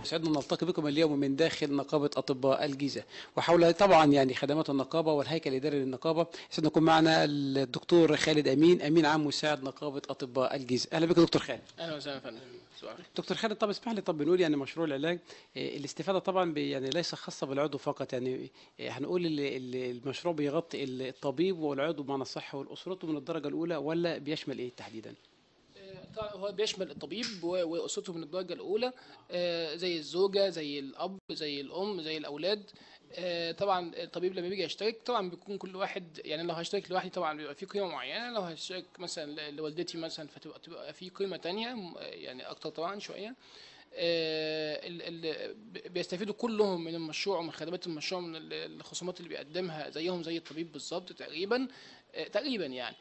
يسعدنا نلتقي بكم اليوم من داخل نقابة أطباء الجيزة وحول طبعا يعني خدمات النقابة والهيكل الإداري للنقابة يسعدنا يكون معنا الدكتور خالد أمين أمين عام مساعد نقابة أطباء الجيزة أهلا بك دكتور خالد اهلا وسهلا يا فندم سؤال دكتور خالد طب اسمح لي طب بنقول يعني مشروع العلاج آه، الاستفادة طبعا بي- يعني ليس خاصة بالعضو فقط يعني آه، هنقول ال- ال- المشروع بيغطي ال- الطبيب والعضو بمعنى الصحة والأسرته من الدرجة الأولى ولا بيشمل إيه تحديدا؟ طبعا هو بيشمل الطبيب و- واسرته من الدرجه الاولى آه، زي الزوجه زي الاب زي الام زي الاولاد آه، طبعا الطبيب لما بيجي يشترك طبعا بيكون كل واحد يعني لو هشترك لوحدي طبعا بيبقى في قيمه معينه لو هشترك مثلا ل- لوالدتي مثلا فتبقى تبقى في قيمه تانية م- يعني اكتر طبعا شويه آه، ال- ال- ب- بيستفيدوا كلهم من المشروع ومن خدمات المشروع من ال- الخصومات اللي بيقدمها زيهم زي الطبيب بالظبط تقريبا آه، تقريبا يعني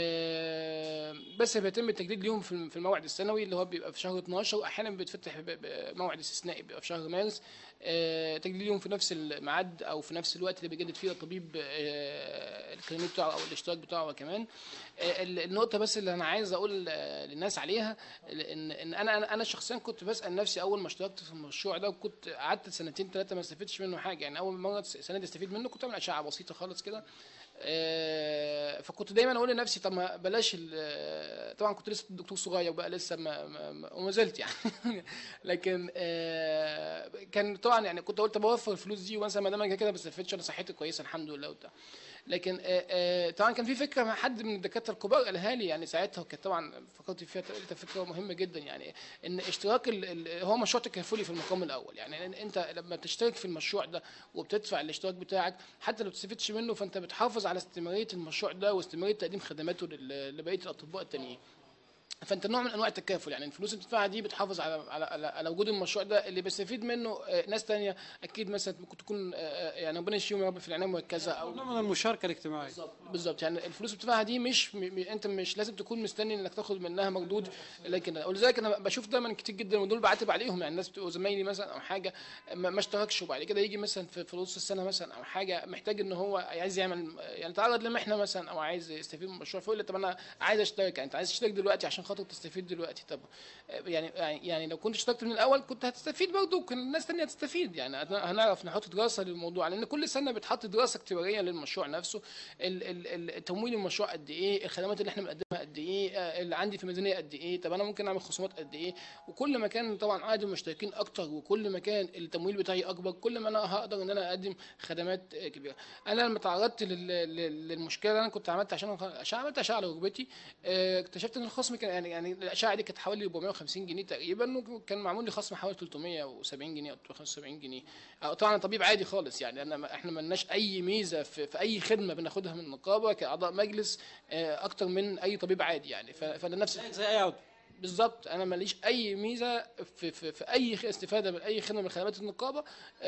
آه، بس بيتم التجديد ليهم في الم- في الموعد السنوي اللي هو بيبقى في شهر 12 واحيانا بيتفتح ب- بموعد استثنائي بيبقى في شهر مارس آه، تجديد ليهم في نفس الميعاد او في نفس الوقت اللي بيجدد فيه الطبيب آه، الكلينيك بتاعه او الاشتراك بتاعه هو كمان آه، ال- النقطه بس اللي انا عايز اقول آه، للناس عليها ان ان انا انا انا شخصيا كنت بسال نفسي اول ما اشتركت في المشروع ده وكنت قعدت سنتين ثلاثه ما استفدتش منه حاجه يعني اول مره سنه دي استفيد منه كنت اعمل اشعه بسيطه خالص كده آه، فكنت دايما اقول لنفسي طب ما بلاش ال- طبعا كنت لسه دكتور صغير بقى لسه ما, ما ما- وما زلت يعني لكن آه، كان طبعا يعني كنت قلت بوفر الفلوس دي مثلا ما دام انا كده ما بستفدش انا صحتي كويسه الحمد لله وبتاع لكن آه، آه، طبعا كان في فكره مع حد من الدكاتره الكبار قالها لي يعني ساعتها وكانت طبعا فكرت فيها لقيتها فكره مهمه جدا يعني ان اشتراك ال- ال- هو مشروع تكافلي في المقام الاول يعني إن- انت لما تشترك في المشروع ده وبتدفع الاشتراك بتاعك حتى لو تستفدش منه فانت بتحافظ على استمراريه المشروع ده واستمراريه تقديم خدماته لل- لبقيه الاطباء التانيين فانت نوع من انواع التكافل يعني الفلوس اللي بتدفعها دي بتحافظ على على على, على وجود المشروع ده اللي بيستفيد منه آه، ناس تانية اكيد مثلا ممكن تكون آه، آه، يعني ربنا يشفيهم يا رب في العنايه المركزه او نوع من المشاركة الاجتماعية بالظبط بالظبط يعني الفلوس اللي بتدفعها دي مش م... م... انت مش لازم تكون مستني انك تاخد منها مردود لكن ولذلك انا بشوف دايما كتير جدا ودول بعاتب عليهم يعني الناس بتبقوا زمايلي مثلا او حاجه ما, ما اشتركش وبعد كده يجي مثلا في, في نص السنه مثلا او حاجه محتاج ان هو عايز يعمل يعني تعرض لمحنه مثلا او عايز يستفيد من المشروع فيقول لي طب انا عايز اشترك يعني انت عايز تشترك دلوقتي عشان خاطر تستفيد دلوقتي طب يعني يعني يعني لو كنت اشتركت من الاول كنت هتستفيد برضه وكان الناس تانية هتستفيد يعني هنعرف نحط دراسه للموضوع لان كل سنه بتحط دراسه اختباريه للمشروع نفسه ال- ال- ال- تمويل المشروع قد ايه الخدمات اللي احنا بنقدمها قد ايه آه، اللي عندي في ميزانيه قد ايه طب انا ممكن اعمل خصومات قد ايه وكل ما كان طبعا عدد المشتركين اكتر وكل ما كان التمويل بتاعي اكبر كل ما انا هقدر ان انا اقدم خدمات آه، كبيره انا لما تعرضت لل- لل- للمشكله اللي انا كنت عملت عشان عشان عملت اشعه على ركبتي آه، اكتشفت ان الخصم كان يعني يعني الاشعه دي كانت حوالي 450 جنيه تقريبا وكان معمول لي خصم حوالي 370 جنيه او 375 جنيه آه، طبعا طبيب عادي خالص يعني انا ما- احنا ما لناش اي ميزه في, في اي خدمه بناخدها من النقابه كاعضاء مجلس آه، اكتر من اي طبيب عادي يعني ف- فانا نفس زي أي عضو بالظبط انا ماليش اي ميزه في, في, في اي خ- استفاده من اي خدمه من خدمات النقابه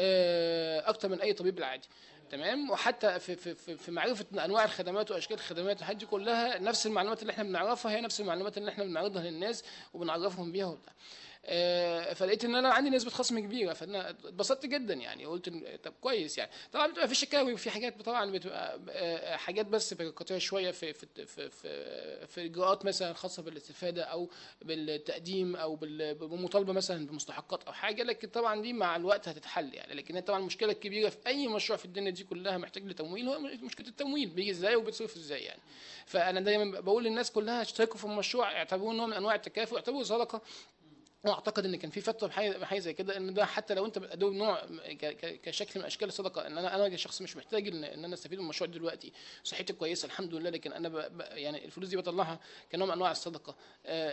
آه، اكتر من اي طبيب العادي تمام وحتى في, في, في, في معرفه انواع الخدمات واشكال الخدمات الحاجات دي كلها نفس المعلومات اللي احنا بنعرفها هي نفس المعلومات اللي احنا بنعرضها للناس وبنعرفهم بيها وبتاع آه، فلقيت ان انا عندي نسبه خصم كبيره فانا اتبسطت جدا يعني قلت إن- طب كويس يعني طبعا بتبقى في شكاوي وفي حاجات طبعا بتبقى آه، حاجات بس بيروقراطيه شويه في في في في, في اجراءات مثلا خاصه بالاستفاده او بالتقديم او بال- بالمطالبه مثلا بمستحقات او حاجه لكن طبعا دي مع الوقت هتتحل يعني لكن هي طبعا المشكله الكبيره في اي مشروع في الدنيا دي كلها محتاج لتمويل هو مشكله التمويل بيجي ازاي وبيتصرف ازاي يعني فانا دايما بقول للناس كلها اشتركوا في المشروع اعتبروه نوع من انواع التكافؤ اعتبروه صدقه واعتقد ان كان في فتره بحاجه بحاجة زي كده ان ده حتى لو انت بتقدم نوع ك- ك- كشكل من اشكال الصدقه ان انا انا كشخص مش محتاج ان, إن انا استفيد من المشروع دلوقتي صحتي كويسه الحمد لله لكن انا ب... ب... يعني الفلوس دي بطلعها كنوع من انواع الصدقه آآ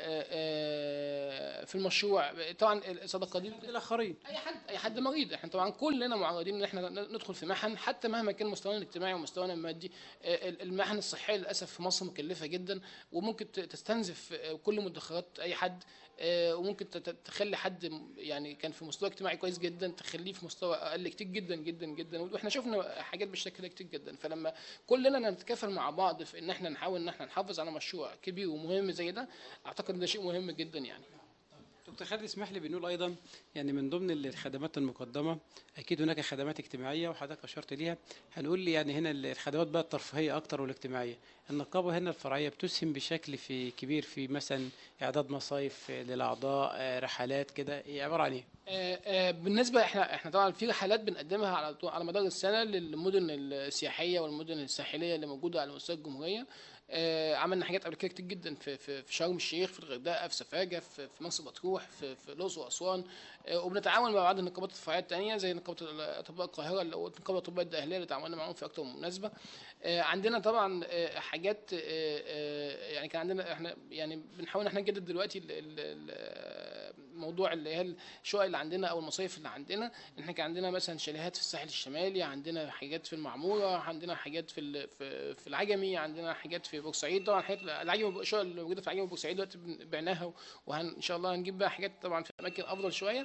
آآ في المشروع طبعا الصدقه دي الآخرين اي حد اي حد مريض احنا طبعا كلنا معرضين ان احنا ندخل في محن حتى مهما كان مستوانا الاجتماعي ومستوانا المادي آه، المحن الصحيه للاسف في مصر مكلفه جدا وممكن ت- تستنزف آه، كل مدخرات اي حد آه، وممكن ت- ت- تخلي حد م- يعني كان في مستوى اجتماعي كويس جدا تخليه في مستوى اقل كتير جدا جدا جدا واحنا شفنا حاجات بالشكل ده كتير جدا فلما كلنا نتكافل مع بعض في ان احنا نحاول ان احنا نحافظ على مشروع كبير ومهم زي ده اعتقد ان ده شيء مهم جدا يعني دكتور خالد اسمح لي بنقول ايضا يعني من ضمن الخدمات المقدمه اكيد هناك خدمات اجتماعيه وحضرتك اشرت ليها هنقول لي يعني هنا الخدمات بقى الترفيهيه اكتر والاجتماعيه النقابه هنا الفرعيه بتسهم بشكل في كبير في مثلا اعداد مصايف للاعضاء آه، رحلات كده إيه عباره عن ايه آه، آه، بالنسبه احنا احنا طبعا في رحلات بنقدمها على طو- على مدار السنه للمدن السياحيه والمدن الساحليه اللي موجوده على مستوى الجمهوريه آه، عملنا حاجات قبل كده كتير جدا في في في شرم الشيخ في الغردقه في سفاجه في في مرسى مطروح في في الاقصر واسوان آه، وبنتعاون مع بعض النقابات الفرعيه الثانيه زي نقابه اطباء القاهره اللي هو نقابه اطباء الدقهليه اللي تعاوننا معاهم في اكتر من مناسبه آه، عندنا طبعا آه، حاجات آه، آه، يعني كان عندنا احنا يعني بنحاول ان احنا نجدد دلوقتي ال- ال- ال- الموضوع اللي هي الشقق اللي عندنا او المصايف اللي عندنا ان احنا كان عندنا مثلا شاليهات في الساحل الشمالي عندنا حاجات في المعموره عندنا حاجات في ال- في, في العجمي عندنا حاجات في بورسعيد طبعا حاجات العجمي الشقق اللي موجوده في العجمي وبورسعيد دلوقتي بن- بعناها وان شاء الله هنجيب بقى حاجات طبعا في اماكن افضل شويه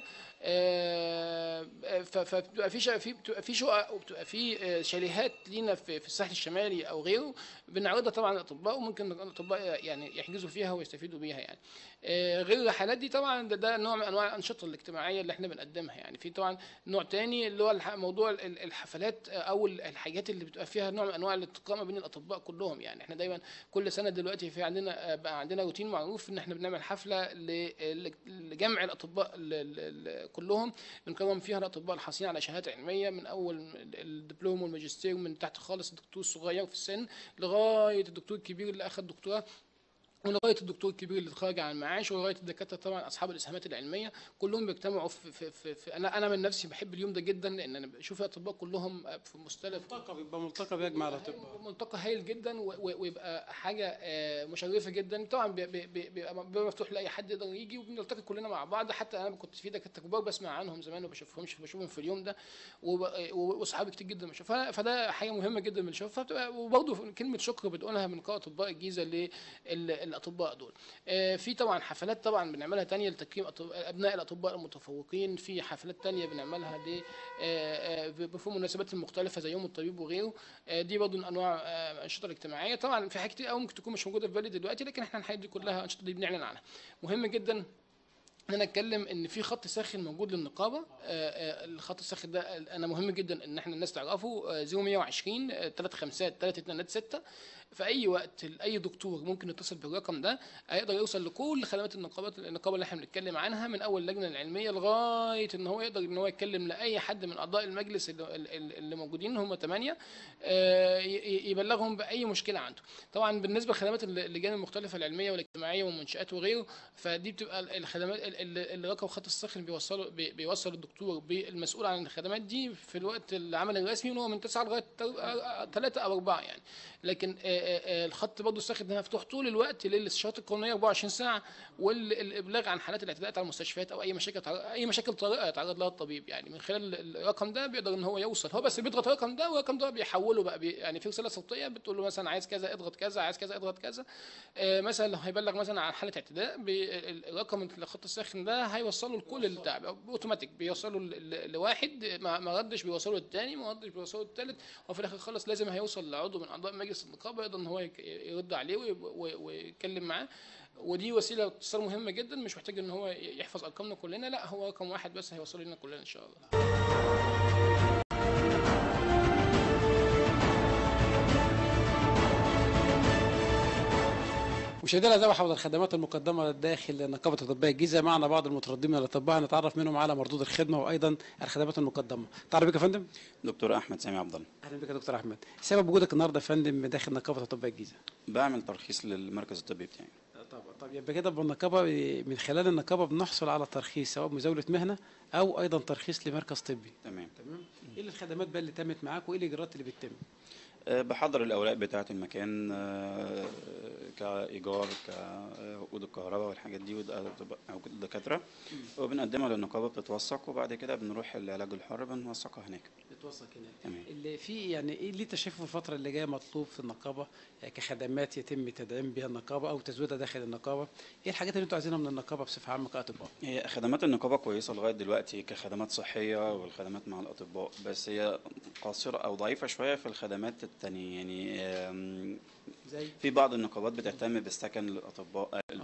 آه، ف- فبتبقى في شقق في بتبقى في شقق وبتبقى في آه، شاليهات لينا في في الساحل الشمالي او غيره بنعرضها طبعا للاطباء وممكن الاطباء يعني يحجزوا فيها ويستفيدوا بيها يعني آه، غير الرحلات دي طبعا ده, ده نوع من انواع الانشطه الاجتماعيه اللي احنا بنقدمها يعني في طبعا نوع تاني اللي هو الح- موضوع ال- الحفلات آه، او ال- الحاجات اللي بتبقى فيها نوع من انواع الالتقاء ما بين الاطباء كلهم يعني احنا دايما كل سنه دلوقتي في عندنا آه، بقى عندنا روتين معروف ان احنا بنعمل حفله ل- ل- لجمع الاطباء ال- ال- ال- كلهم بنكرم فيها الاطباء الحاصلين على شهادات علميه من اول الدبلوم والماجستير من تحت خالص الدكتور الصغير في السن لغايه الدكتور الكبير اللي اخذ دكتوراه ولغايه الدكتور الكبير اللي اتخرج عن المعاش ولغايه الدكاتره طبعا اصحاب الاسهامات العلميه كلهم بيجتمعوا في, في, في, في انا انا من نفسي بحب اليوم ده جدا لان انا بشوف الاطباء كلهم في مستلف ملتقى بيبقى ملتقى بيجمع الاطباء ملتقى هايل جدا و- و- ويبقى حاجه آه، مشرفه جدا طبعا بي- بي- بي- بيبقى بيبقى مفتوح لاي حد يقدر يجي وبنلتقي كلنا مع بعض حتى انا كنت في دكاتره كبار بسمع عنهم زمان وبشوفهمش بشوفهم في اليوم ده وب- واصحابي كتير جدا بشوفها فده حاجه مهمه جدا بنشوفها فبتبقى- وبرضه كلمه شكر بنقولها من قاء اطباء الجيزه للاطباء دول آه، في طبعا حفلات طبعا بنعملها تانية لتكريم أطب- ابناء الاطباء المتفوقين في حفلات تانية بنعملها ل آه، آه، في المناسبات المختلفه زي يوم الطبيب وغيره آه، دي برضه من انواع آه، الانشطه الاجتماعيه طبعا في حاجات كتير قوي ممكن تكون مش موجوده في بالي دلوقتي لكن احنا الحاجات دي كلها الانشطه دي بنعلن عنها مهم جدا ان انا اتكلم ان في خط ساخن موجود للنقابه آه، آه، الخط الساخن ده انا مهم جدا ان احنا الناس تعرفه آه، 0120 3 5 3 2 6 في اي وقت اي دكتور ممكن يتصل بالرقم ده هيقدر يوصل لكل خدمات النقابات النقابه اللي احنا بنتكلم عنها من اول اللجنه العلميه لغايه ان هو يقدر ان هو يتكلم لاي حد من اعضاء المجلس اللي, اللي اللي موجودين هم ثمانيه يبلغهم باي مشكله عنده طبعا بالنسبه لخدمات اللجان المختلفه العلميه والاجتماعيه والمنشات وغيره فدي بتبقى الخدمات ال- ال- الرقم خط الساخن بيوصله بي- بيوصل الدكتور بالمسؤول عن الخدمات دي في الوقت العمل الرسمي ان هو من 9 لغايه 3 او 4 يعني لكن آه، آه، آه، الخط برضه الساخن ده مفتوح طول الوقت للاستشارات القانونيه 24 ساعه والابلاغ عن حالات الاعتداءات على المستشفيات او اي مشاكل تعرض- اي مشاكل طارئه يتعرض لها الطبيب يعني من خلال الرقم ده بيقدر ان هو يوصل هو بس بيضغط الرقم ده والرقم ده بيحوله بقى بي يعني في رساله صوتيه بتقول له مثلا عايز كذا اضغط كذا عايز كذا اضغط كذا آه، مثلا لو هيبلغ مثلا عن حاله اعتداء بي- ال- الرقم الخط الساخن ده هيوصله لكل البتاع اوتوماتيك بيوصله ل- ل- لواحد ما ما ردش بيوصله للثاني ما ردش بيوصله للثالث وفي الاخر خالص لازم هيوصل لعضو من اعضاء مجلس النقابه يقدر ان هو يك- يرد عليه ويب- وي- ويتكلم معاه ودي وسيله اتصال مهمه جدا مش محتاج ان هو يحفظ ارقامنا كلنا لا هو رقم واحد بس هيوصل لنا كلنا ان شاء الله مشاهدينا ده حول الخدمات المقدمه داخل نقابه اطباء الجيزه معنا بعض المترددين من الاطباء نتعرف منهم على مردود الخدمه وايضا الخدمات المقدمه تعرف بك يا فندم دكتور احمد سامي عبد الله اهلا بك يا دكتور احمد سبب وجودك النهارده يا فندم داخل نقابه اطباء الجيزه بعمل ترخيص للمركز الطبي بتاعي طب طب يبقى كده بالنقابه من خلال النقابه بنحصل على ترخيص سواء مزاوله مهنه او ايضا ترخيص لمركز طبي تمام تمام ايه الخدمات بقى اللي تمت معاك وايه الاجراءات اللي بتتم أه، بحضر الاوراق بتاعه المكان أه، كايجار كعقود الكهرباء والحاجات دي وده- عقود الدكاتره وبنقدمها للنقابه بتتوثق وبعد كده بنروح العلاج الحر بنوثقها هناك بتوثق هناك تمام اللي في يعني ايه اللي انت شايفه في الفتره اللي جايه مطلوب في النقابه يعني كخدمات يتم تدعيم بها النقابه او تزويدها داخل النقابه ايه الحاجات اللي انتوا عايزينها من النقابه بصفه عامه كاطباء هي خدمات النقابه كويسه لغايه دلوقتي كخدمات صحيه والخدمات مع الاطباء بس هي قاصره او ضعيفه شويه في الخدمات التانية يعني آم، زي في بعض النقابات بتهتم بالسكن للاطباء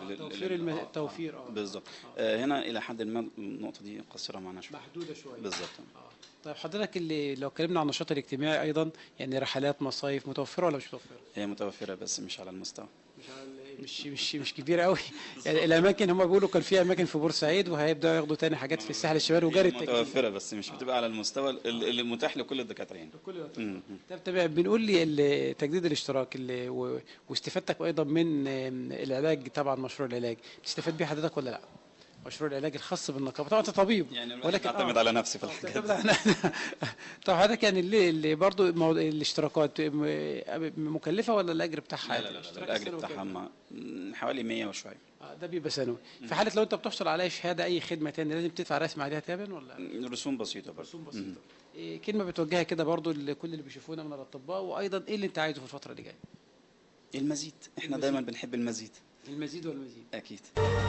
لل- توفير لل- الم... آه، التوفير اه بالظبط آه، هنا الى حد ما النقطه دي قصيره معانا شويه محدوده شويه بالظبط آه. طيب حضرتك اللي لو اتكلمنا عن النشاط الاجتماعي ايضا يعني رحلات مصايف متوفره ولا مش متوفره؟ هي متوفره بس مش على المستوى مش على- مش مش مش كبيره قوي يعني الاماكن هم بيقولوا كان في اماكن في بورسعيد وهيبداوا ياخدوا تاني حاجات في الساحل الشمالي وجاري هي التجديد متوفره بس مش بتبقى على المستوى ال- اللي متاح لكل الدكاتره يعني كل ده مم. طب تمام بنقول لي ال- تجديد الاشتراك اللي و- واستفادتك ايضا من آم، العلاج طبعا مشروع العلاج بتستفاد بيه حضرتك ولا لا؟ مشروع العلاج الخاص بالنقابه طبعا انت طبيب يعني الواحد ولكن اعتمد آه. على نفسي في الحاجات طب دي. لا، أنا- طب حضرتك يعني اللي, اللي برضه موضوع الاشتراكات م- مكلفه ولا الاجر بتاعها لا عادي؟ لا لا, لا الاشتراك الاجر السنوي بتاعها كام؟ ما- م- حوالي 100 وشويه آه، ده بيبقى سنوي في حاله لو انت بتحصل على شهاده اي خدمه تاني لازم تدفع رسم عليها تابا ولا رسوم بسيطه برضه رسوم مم. بسيطه إيه كلمه بتوجهها كده برضه لكل اللي بيشوفونا من الاطباء وايضا ايه اللي انت عايزه في الفتره اللي جايه؟ المزيد احنا المزيد. دايما بنحب المزيد المزيد والمزيد اكيد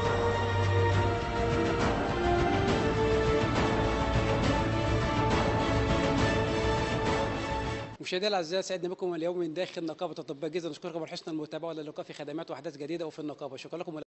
مشاهدينا الاعزاء سعدنا بكم اليوم من داخل نقابه اطباء الجيزه نشكركم على حسن المتابعه واللقاء في خدمات واحداث جديده وفي النقابه شكرا لكم